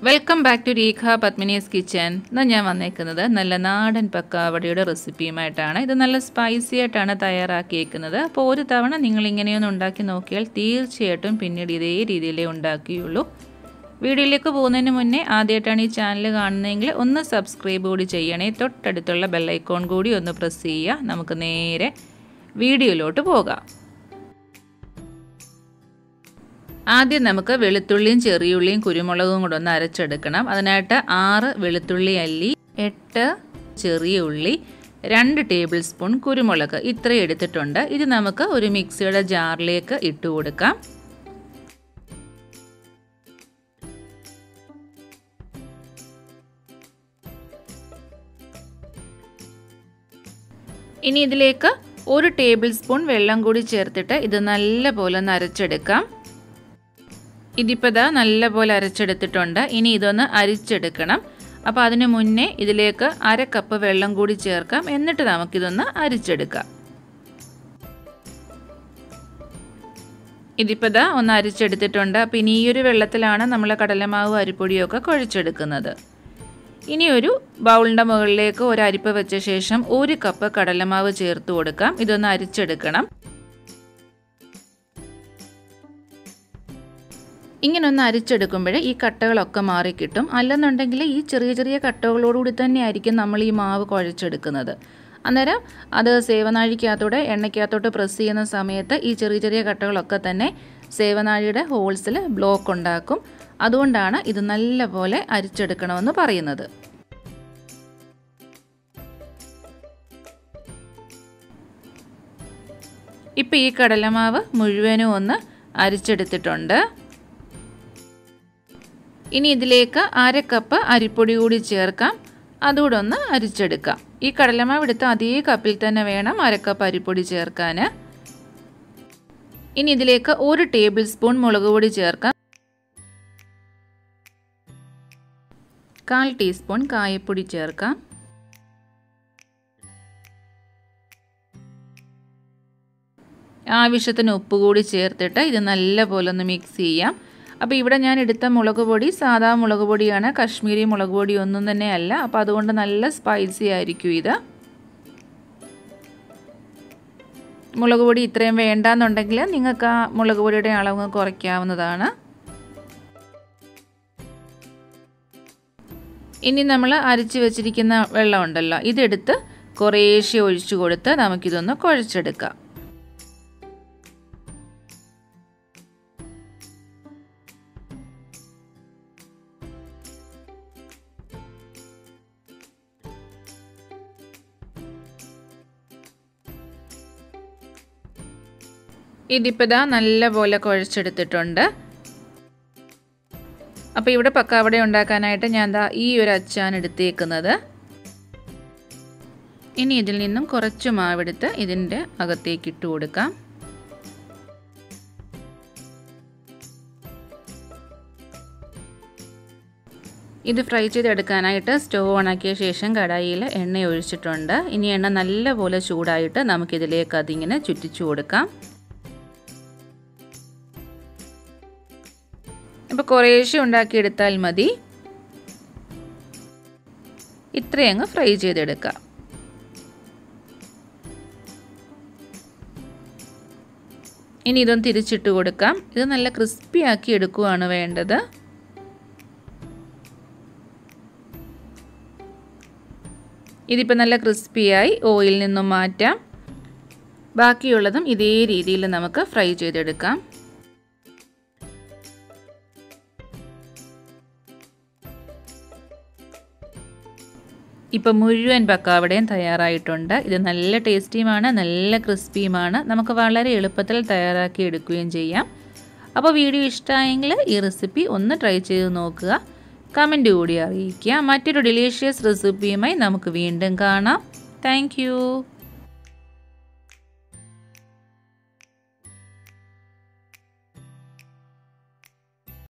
welcome back to Rekha Padmini's kitchen ഇന്ന് ഞാൻ വന്നേക്കുന്നത് നല്ല നാടൻ പക്കാവടയുടെ റെസിപ്പിയുമായിട്ടാണ് ഇത് നല്ല സ്പൈസി ആയിട്ടാണ് തയ്യാറാക്കിയേക്കുന്നത് അപ്പോൾ ഒരു തവണ നിങ്ങൾ ഇങ്ങനെയൊന്ന് ഉണ്ടാക്കി നോക്കിയാൽ തീർച്ചയായിട്ടും പിന്നീട് ഇതേ രീതിയിലേ ഉണ്ടാക്കിയുള്ളൂ വീഡിയോയിലേക്ക് പോകുന്നതിന് മുന്നേ ആദ്യമായിട്ടാണ് ഈ ചാനൽ കാണുന്നതെങ്കിൽ ഒന്ന് സബ്സ്ക്രൈബ് കൂടി ചെയ്യണേ തൊട്ടടുത്തുള്ള ബെല്ലൈക്കോൺ കൂടി ഒന്ന് പ്രസ് ചെയ്യുക നമുക്ക് നേരെ വീഡിയോയിലോട്ട് പോകാം ആദ്യം നമുക്ക് വെളുത്തുള്ളിയും ചെറിയുള്ളിയും കുരുമുളകും കൂടെ ഒന്ന് അരച്ചെടുക്കണം അതിനായിട്ട് ആറ് വെളുത്തുള്ളി അല്ലി എട്ട് ചെറിയ ഉള്ളി രണ്ട് ടേബിൾ സ്പൂൺ കുരുമുളക് ഇത്രയും എടുത്തിട്ടുണ്ട് ഇത് നമുക്ക് ഒരു മിക്സിയുടെ ജാറിലേക്ക് ഇട്ട് കൊടുക്കാം ഇനി ഇതിലേക്ക് ഒരു ടേബിൾ സ്പൂൺ വെള്ളം കൂടി ചേർത്തിട്ട് ഇത് നല്ലപോലെ ഒന്ന് അരച്ചെടുക്കാം ഇതിപ്പോൾ ഇതാ നല്ലപോലെ അരച്ചെടുത്തിട്ടുണ്ട് ഇനി ഇതൊന്ന് അരിച്ചെടുക്കണം അപ്പോൾ അതിന് മുന്നേ ഇതിലേക്ക് അര കപ്പ് വെള്ളം കൂടി ചേർക്കാം എന്നിട്ട് നമുക്കിതൊന്ന് അരിച്ചെടുക്കാം ഇതിപ്പോൾ ഇതാ ഒന്ന് അരിച്ചെടുത്തിട്ടുണ്ട് അപ്പോൾ ഇനി ഈ ഒരു വെള്ളത്തിലാണ് നമ്മൾ കടലമാവ് അരിപ്പൊടിയൊക്കെ കുഴച്ചെടുക്കുന്നത് ഇനി ഒരു ബൗളിൻ്റെ മുകളിലേക്ക് ഒരു അരിപ്പ് വെച്ച ശേഷം ഒരു കപ്പ് കടലമാവ് ചേർത്ത് കൊടുക്കാം ഇതൊന്ന് അരിച്ചെടുക്കണം ഇങ്ങനെ ഒന്ന് അരിച്ചെടുക്കുമ്പോൾ ഈ കട്ടകളൊക്കെ മാറിക്കിട്ടും അല്ലെന്നുണ്ടെങ്കിൽ ഈ ചെറിയ ചെറിയ കട്ടകളോടുകൂടി തന്നെ ആയിരിക്കും നമ്മൾ ഈ മാവ് കുഴച്ചെടുക്കുന്നത് അന്നേരം അത് സേവനാഴിക്കകത്തൂടെ എണ്ണയ്ക്കകത്തോട്ട് പ്രസ് ചെയ്യുന്ന സമയത്ത് ഈ ചെറിയ ചെറിയ കട്ടകളൊക്കെ തന്നെ സേവനാഴിയുടെ ഹോൾസിൽ ബ്ലോക്ക് ഉണ്ടാക്കും അതുകൊണ്ടാണ് ഇത് നല്ലപോലെ അരിച്ചെടുക്കണമെന്ന് പറയുന്നത് ഇപ്പം ഈ കടലമാവ് മുഴുവനും ഒന്ന് അരിച്ചെടുത്തിട്ടുണ്ട് ഇനി ഇതിലേക്ക് അര കപ്പ് അരിപ്പൊടി കൂടി ചേർക്കാം അതുകൂടെ ഒന്ന് അരിച്ചെടുക്കാം ഈ കടലമാവ് എടുത്ത് അതേ കപ്പിൽ തന്നെ വേണം അര കപ്പ് അരിപ്പൊടി ചേർക്കാൻ ഇനി ഇതിലേക്ക് ഒരു ടേബിൾ സ്പൂൺ മുളക് പൊടി ചേർക്കാം കാൽ ടീസ്പൂൺ കായപ്പൊടി ചേർക്കാം ആവശ്യത്തിന് ഉപ്പ് കൂടി ചേർത്തിട്ട് ഇത് നല്ലപോലെ ഒന്ന് മിക്സ് ചെയ്യാം അപ്പോൾ ഇവിടെ ഞാൻ എടുത്ത മുളക് പൊടി സാധാ മുളക് പൊടിയാണ് കശ്മീരി മുളക് പൊടി ഒന്നും തന്നെ അല്ല അപ്പോൾ അതുകൊണ്ട് നല്ല സ്പൈസി ആയിരിക്കും ഇത് മുളക് പൊടി ഇത്രയും വേണ്ടാന്നുണ്ടെങ്കിൽ നിങ്ങൾക്ക് ആ മുളക് പൊടിയുടെ അളവ് കുറയ്ക്കാവുന്നതാണ് ഇനി നമ്മൾ അരിച്ച് വെച്ചിരിക്കുന്ന വെള്ളം ഉണ്ടല്ലോ ഇതെടുത്ത് കുറേശ്ശെ ഒഴിച്ചു കൊടുത്ത് നമുക്കിതൊന്ന് കുഴച്ചെടുക്കാം ഇതിപ്പോൾ ഇതാ നല്ലപോലെ കുഴച്ചെടുത്തിട്ടുണ്ട് അപ്പോൾ ഇവിടെ പക്കാവട ഉണ്ടാക്കാനായിട്ട് ഞാൻ ദാ ഈ ഒരു അച്ചാണ് എടുത്തേക്കുന്നത് ഇനി ഇതിൽ നിന്നും കുറച്ച് മാവെടുത്ത് ഇതിൻ്റെ അകത്തേക്ക് ഇട്ട് കൊടുക്കാം ഇത് ഫ്രൈ ചെയ്തെടുക്കാനായിട്ട് സ്റ്റവ് ഓണാക്കിയ ശേഷം കടായിയിൽ എണ്ണ ഒഴിച്ചിട്ടുണ്ട് ഇനി എണ്ണ നല്ലപോലെ ചൂടായിട്ട് നമുക്കിതിലേക്ക് അതിങ്ങനെ ചുറ്റിച്ചു കൊടുക്കാം ഇപ്പോൾ കുറേശ്ശെ ഉണ്ടാക്കിയെടുത്താൽ മതി ഇത്രയങ്ങ് ഫ്രൈ ചെയ്തെടുക്കാം ഇനി ഇതൊന്ന് തിരിച്ചിട്ട് കൊടുക്കാം ഇത് നല്ല ക്രിസ്പി ആക്കി എടുക്കുകയാണ് വേണ്ടത് ഇതിപ്പോൾ നല്ല ക്രിസ്പിയായി ഓയിൽ നിന്നും മാറ്റാം ബാക്കിയുള്ളതും ഇതേ രീതിയിൽ നമുക്ക് ഫ്രൈ ചെയ്തെടുക്കാം ഇപ്പം മുഴുവൻ പക്കാവടയും തയ്യാറായിട്ടുണ്ട് ഇത് നല്ല ടേസ്റ്റിയുമാണ് നല്ല ക്രിസ്പിയുമാണ് നമുക്ക് വളരെ എളുപ്പത്തിൽ തയ്യാറാക്കി എടുക്കുകയും ചെയ്യാം അപ്പോൾ വീഡിയോ ഇഷ്ടമായെങ്കിൽ ഈ റെസിപ്പി ഒന്ന് ട്രൈ ചെയ്ത് നോക്കുക കമൻറ്റ് കൂടി അറിയിക്കുക മറ്റൊരു ഡിലീഷ്യസ് റെസിപ്പിയുമായി നമുക്ക് വീണ്ടും കാണാം താങ്ക്